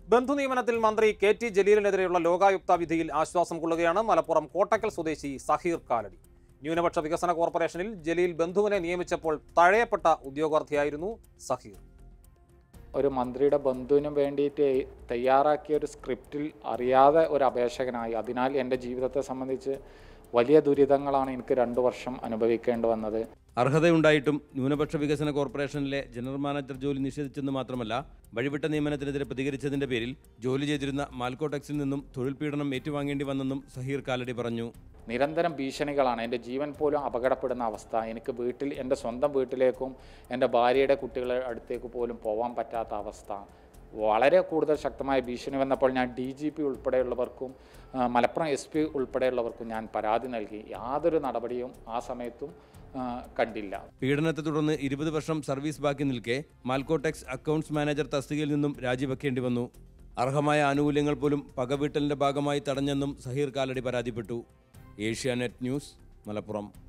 ബന്ധുനിയമനത്തിൽ മന്ത്രി K T ജലീലിനെതിരെയുള്ള Lokayukta വിധിയിൽ ആശ്വാസം കൊള്ളുകയാണ് മലപ്പുറം കോട്ടക്കൽ സ്വദേശി സഹീർ കാലടി ന്യൂനപക്ഷ വികസന കോർപ്പറേഷനിൽ ജലീൽ ബന്ധുവിനെ നിയമിച്ചപ്പോൾ തഴയപ്പെട്ട ഉദ്യോഗാർത്ഥിയായിരുന്നു സഹീർ ഒരു മന്ത്രിയുടെ ബന്ധുവിന് വേണ്ടിയിട്ട് തയ്യാറാക്കിയ ഒരു സ്ക്രിപ്റ്റിൽ അറിയാതെ ഒരു അപേക്ഷകനായി അതിനാൽ എൻ്റെ ജീവിതത്തെ സംബന്ധിച്ച് വലിയ ദുരിതങ്ങളാണ് എനിക്ക് രണ്ടു വർഷം അനുഭവിക്കേണ്ടി വന്നത് അർഹതയുണ്ടായിട്ടും ന്യൂനപക്ഷ വികസന കോർപ്പറേഷനിലെ ജനറൽ മാനേജർ ജോലി നിഷേധിച്ചെന്ന് മാത്രമല്ല വഴിവിട്ട നിയമനത്തിനെതിരെ പ്രതികരിച്ചതിന്റെ പേരിൽ ജോലി ചെയ്തിരുന്ന മാൽക്കോടെക്സിൽ നിന്നും തൊഴിൽ പീഡനം ഏറ്റുവാങ്ങേണ്ടി വന്നെന്നും സഹീർ കാലടി പറഞ്ഞു നിരന്തരം ഭീഷണികളാണ് എൻ്റെ ജീവൻ പോലും അപകടപ്പെടുന്ന അവസ്ഥ എനിക്ക് വീട്ടിൽ എൻ്റെ സ്വന്തം വീട്ടിലേക്കും എൻ്റെ ഭാര്യയുടെ കുട്ടികളുടെ അടുത്തേക്ക് പോലും പോകാൻ പറ്റാത്ത അവസ്ഥ വളരെ കൂടുതൽ ശക്തമായ ഭീഷണി വന്നപ്പോൾ ഞാൻ ഡി ജി പി ഉൾപ്പെടെയുള്ളവർക്കും ആ, മലപ്പുറം എസ് പി ഉൾപ്പെടെയുള്ളവർക്കും ഞാൻ പരാതി നൽകി യാതൊരു നടപടിയും ആ സമയത്തും ആ, കണ്ടില്ല പീഡനത്തെ തുടർന്ന് ഇരുപത് വർഷം സർവീസ് ബാക്കി നിൽക്കെ മാൽക്കോടെക്സ് അക്കൗണ്ട്സ് മാനേജർ തസ്തികയിൽ നിന്നും രാജിവെക്കേണ്ടി വന്നു അർഹമായ ആനുകൂല്യങ്ങൾ പോലും പകവീട്ടലിന്റെ ഭാഗമായി തടഞ്ഞെന്നും സഹീർ കാലടി പരാതിപ്പെട്ടു ഏഷ്യാനെറ്റ് ന്യൂസ് മലപ്പുറം